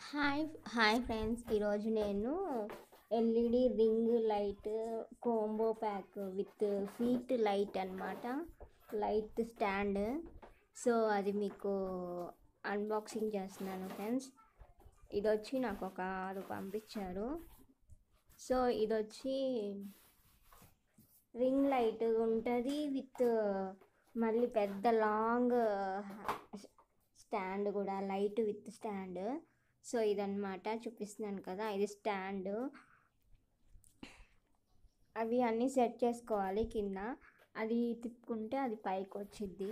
hi hi friends ఈరోజు నేను LED ring light combo pack with feet light అన్నమాట light stand so అది మీకు అన్బాక్సింగ్ చేస్తున్నాను ఫ్రెండ్స్ ఇది వచ్చి నాకు ఒక ఆరు పంపించారు సో ఇది వచ్చి రింగ్ లైట్ ఉంటుంది విత్ మళ్ళీ పెద్ద లాంగ్ స్టాండ్ కూడా లైట్ విత్ స్టాండ్ సో ఇదన్నమాట చూపిస్తున్నాను కదా ఇది స్టాండ్ అవి అన్నీ సెట్ చేసుకోవాలి కింద అది తిప్పుకుంటే అది పైకి వచ్చింది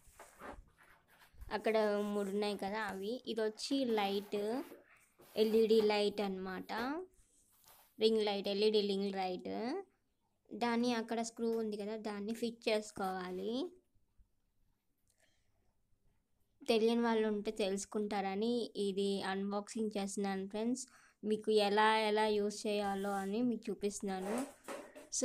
అక్కడ మూడు ఉన్నాయి కదా అవి ఇది వచ్చి లైట్ ఎల్ఈడి లైట్ అన్నమాట ring light LED ring light దాన్ని అక్కడ స్క్రూ ఉంది కదా దాన్ని ఫిట్ చేసుకోవాలి తెలియని వాళ్ళు ఉంటే తెలుసుకుంటారని ఇది అన్బాక్సింగ్ చేస్తున్నాను ఫ్రెండ్స్ మీకు ఎలా ఎలా యూస్ చేయాలో అని మీకు చూపిస్తున్నాను సో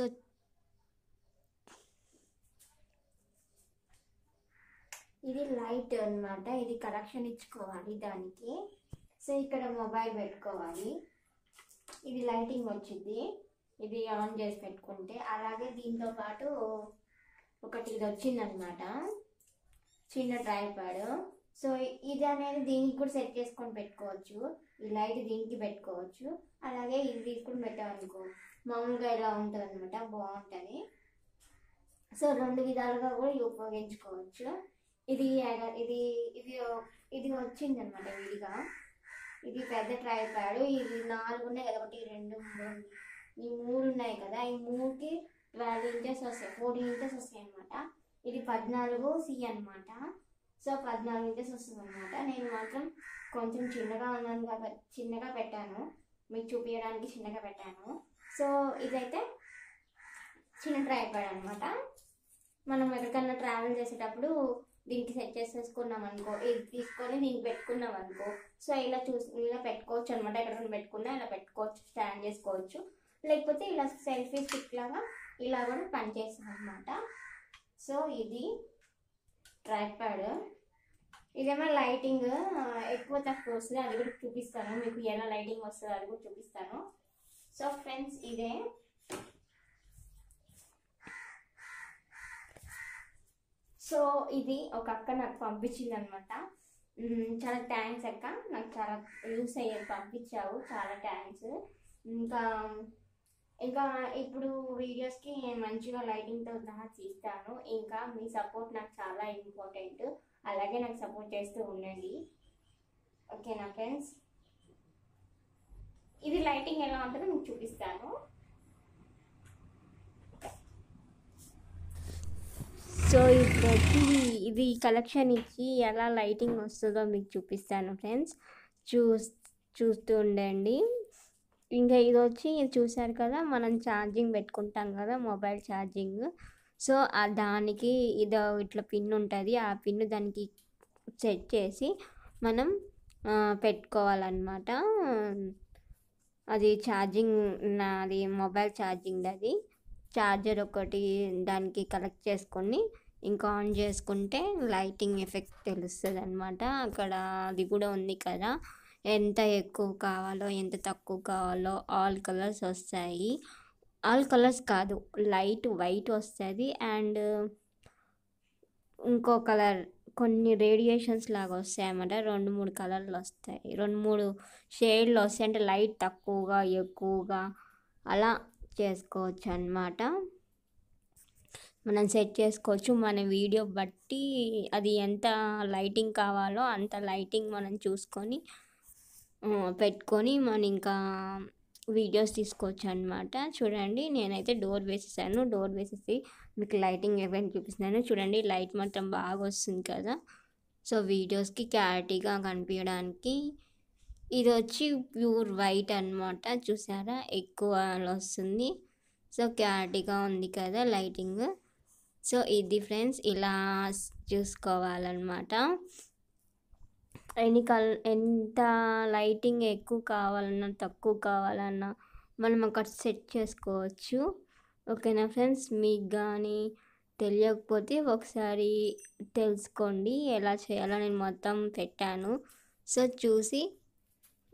ఇది లైట్ అన్నమాట ఇది కనెక్షన్ ఇచ్చుకోవాలి దానికి సో ఇక్కడ మొబైల్ పెట్టుకోవాలి ఇది లైటింగ్ వచ్చింది ఇది ఆన్ చేసి పెట్టుకుంటే అలాగే దీంతో పాటు ఒకటి ఇది వచ్చిందనమాట చిన్న ట్రైపాడ్ సో ఇది అనేది దీనికి కూడా సెట్ చేసుకొని పెట్టుకోవచ్చు ఈ లైట్ దీనికి పెట్టుకోవచ్చు అలాగే ఇది తీసుకుని పెట్టామనుకో మామూలుగా ఇలా ఉంటుంది అనమాట బాగుంటుంది సో రెండు విధాలుగా కూడా ఇవి ఉపయోగించుకోవచ్చు ఇది ఎగ- ఇది ఇది ఇది వచ్చింది అనమాట విడిగా ఇది పెద్ద ట్రైపాడ్ ఇది నాలుగు ఉన్నాయి కదా ఒకటి రెండు మూడు ఈ మూడు ఉన్నాయి కదా ఈ మూడుకి ట్వెల్వ్ ఇంచెస్ వస్తాయి ఫోర్టీన్ ఇంచెస్ వస్తాయి అనమాట ఇది పద్నాలుగు సి అన్నమాట సో పద్నాలుగు ఇంచెస్ వస్తుంది అనమాట నేను మాత్రం కొంచెం చిన్నగా ఉన్నాను కాబట్టి చిన్నగా పెట్టాను మీకు చూపించడానికి చిన్నగా పెట్టాను సో ఇదైతే చిన్న ట్రైపాడ్ అనమాట మనం ఎక్కడికన్నా ట్రావెల్ చేసేటప్పుడు దీనికి సెట్ చేసేసుకున్నాం అనుకో ఇది తీసుకొని దీనికి పెట్టుకున్నాం అనుకో సో ఇలా చూసి ఇలా పెట్టుకోవచ్చు అనమాట ఎక్కడికైనా పెట్టుకున్నా ఇలా పెట్టుకోవచ్చు స్టాండ్ చేసుకోవచ్చు లేకపోతే ఇలా సెల్ఫీ స్టిక్ లాగా ఇలా కూడా పనిచేస్తుంది అనమాట సో ఇది ట్రైపాడ్ ఇదేమో లైటింగ్ ఎక్కువ తక్కువ వస్తుంది అది కూడా చూపిస్తాను మీకు ఎలా లైటింగ్ వస్తుందో అది కూడా చూపిస్తాను సో ఫ్రెండ్స్ ఇదే సో ఇది ఒక అక్క నాకు పంపించింది అనమాట చాలా థ్యాంక్స్ అక్క నాకు చాలా యూస్ అయ్యేది పంపించావు చాలా థ్యాంక్స్ ఇంకా ఇంకా ఇప్పుడు వీడియోస్కి మంచిగా లైటింగ్తో సహా తీస్తాను ఇంకా మీ సపోర్ట్ నాకు చాలా ఇంపార్టెంట్ అలాగే నాకు సపోర్ట్ చేస్తూ ఉండండి ఓకేనా ఫ్రెండ్స్ ఇది లైటింగ్ ఎలా ఉంటుందో మీకు చూపిస్తాను సో ఇప్పుడు వచ్చి ఇది కలెక్షన్ ఇచ్చి ఎలా లైటింగ్ వస్తుందో మీకు చూపిస్తాను ఫ్రెండ్స్ చూ చూస్తూ ఉండండి ఇంకా ఇది వచ్చి ఇది చూసారు కదా మనం ఛార్జింగ్ పెట్టుకుంటాం కదా మొబైల్ ఛార్జింగ్ సో ఆ దానికి ఇది ఇట్లా పిన్ ఉంటుంది ఆ పిన్ దానికి సెట్ చేసి మనం ఆ, పెట్టుకోవాలన్నమాట అది ఛార్జింగ్ నాది మొబైల్ ఛార్జింగ్ అది ఛార్జర్ ఒకటి దానికి కనెక్ట్ చేసుకొని ఇంకా ఆన్ చేసుకుంటే లైటింగ్ ఎఫెక్ట్ తెలుస్తుంది అనమాట అక్కడ అది కూడా ఉంది కదా ఎంత ఎక్కువ కావాలో ఎంత తక్కువ కావాలో ఆల్ కలర్స్ వస్తాయి ఆల్ కలర్స్ కాదు లైట్ వైట్ వస్తుంది అండ్ ఇంకో కలర్ కొన్ని రేడియేషన్స్ లాగా వస్తాయి అన్నమాట రెండు మూడు కలర్లు వస్తాయి రెండు మూడు షేడ్లు వస్తాయి అంటే లైట్ తక్కువగా ఎక్కువగా అలా చేసుకోవచ్చు అన్నమాట మనం సెట్ చేసుకోవచ్చు మన వీడియో బట్టి అది ఎంత లైటింగ్ కావాలో అంత లైటింగ్ మనం చూసుకొని ఆ, పెట్టుకొని మనం ఇంకా వీడియోస్ తీసుకోవచ్చు అనమాట చూడండి నేనైతే డోర్ వేసేసాను డోర్ వేసేసి మీకు లైటింగ్ ఎవరైనా చూపిస్తున్నాను చూడండి లైట్ మాత్రం బాగా వస్తుంది కదా సో వీడియోస్కి క్లారిటీగా కనిపించడానికి ఇది వచ్చి ప్యూర్ వైట్ అన్నమాట చూసారా ఎక్కువ వస్తుంది సో క్లారిటీగా ఉంది కదా లైటింగ్ సో ఇది ఫ్రెండ్స్ ఇలా చూసుకోవాలన్నమాట ఎన్ని కల్ ఎంత లైటింగ్ ఎక్కువ కావాలన్నా తక్కువ కావాలన్నా మనం అక్కడ సెట్ చేసుకోవచ్చు ఓకేనా ఫ్రెండ్స్ మీకు కానీ తెలియకపోతే ఒకసారి తెలుసుకోండి ఎలా చేయాలో నేను మొత్తం పెట్టాను సో చూసి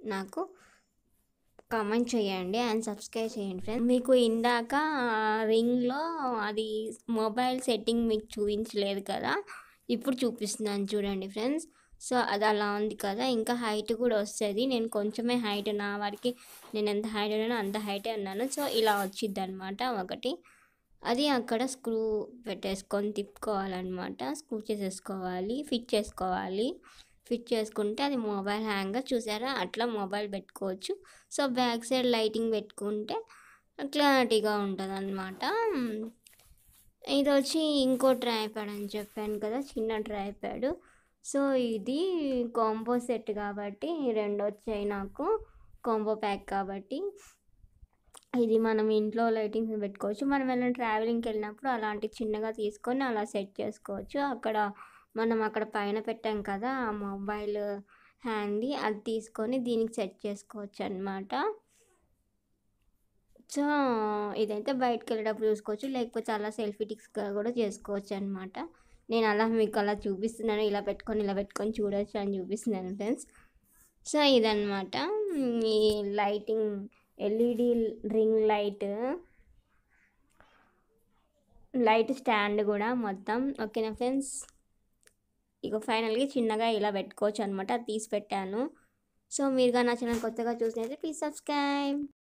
నాకు కామెంట్ చేయండి అండ్ సబ్స్క్రైబ్ చేయండి ఫ్రెండ్స్ మీకు ఇందాక రింగ్లో అది మొబైల్ సెట్టింగ్ మీకు చూపించలేదు కదా ఇప్పుడు చూపిస్తున్నాను చూడండి ఫ్రెండ్స్ సో అది అలా ఉంది కదా ఇంకా హైట్ కూడా వస్తుంది నేను కొంచెమే హైట్ నా వరకు నేను ఎంత హైట్ ఉన్నానో అంత హైటే ఉన్నాను సో ఇలా వచ్చింది అనమాట ఒకటి అది అక్కడ స్క్రూ పెట్టేసుకొని తిప్పుకోవాలన్నమాట స్క్రూ చేసేసుకోవాలి ఫిట్ చేసుకోవాలి ఫిట్ చేసుకుంటే అది మొబైల్ హ్యాంగర్ చూసారా అట్లా మొబైల్ పెట్టుకోవచ్చు సో బ్యాక్ సైడ్ లైటింగ్ పెట్టుకుంటే క్లారిటీగా ఉంటుంది అనమాట ఇది వచ్చి ఇంకో ట్రైప్యాడ్ అని చెప్పాను కదా చిన్న ట్రైప్యాడ్ సో ఇది కాంబో సెట్ కాబట్టి రెండు వచ్చాయి నాకు కాంబో ప్యాక్ కాబట్టి ఇది మనం ఇంట్లో లైటింగ్స్ పెట్టుకోవచ్చు మనం ఏమైనా ట్రావెలింగ్కి వెళ్ళినప్పుడు అలాంటి చిన్నగా తీసుకొని అలా సెట్ చేసుకోవచ్చు అక్కడ మనం అక్కడ పైన పెట్టాం కదా ఆ మొబైల్ హ్యాండ్ది అది తీసుకొని దీనికి సెట్ చేసుకోవచ్చు అనమాట సో ఇదైతే బయటకు వెళ్ళేటప్పుడు చూసుకోవచ్చు లేకపోతే అలా సెల్ఫీ టిక్స్గా కూడా చేసుకోవచ్చు అనమాట నేను అలా మీకు అలా చూపిస్తున్నాను ఇలా పెట్టుకొని ఇలా పెట్టుకొని చూడొచ్చు అని చూపిస్తున్నాను ఫ్రెండ్స్ సో ఇదన్నమాట ఈ lighting LED ring light light stand కూడా మొత్తం ఓకేనా ఫ్రెండ్స్ ఇక ఫైనల్గా చిన్నగా ఇలా పెట్టుకోవచ్చు అనమాట అది తీసి పెట్టాను సో మీరుగా నా ఛానల్ కొత్తగా చూసినైతే ప్లీజ్ సబ్స్క్రైబ్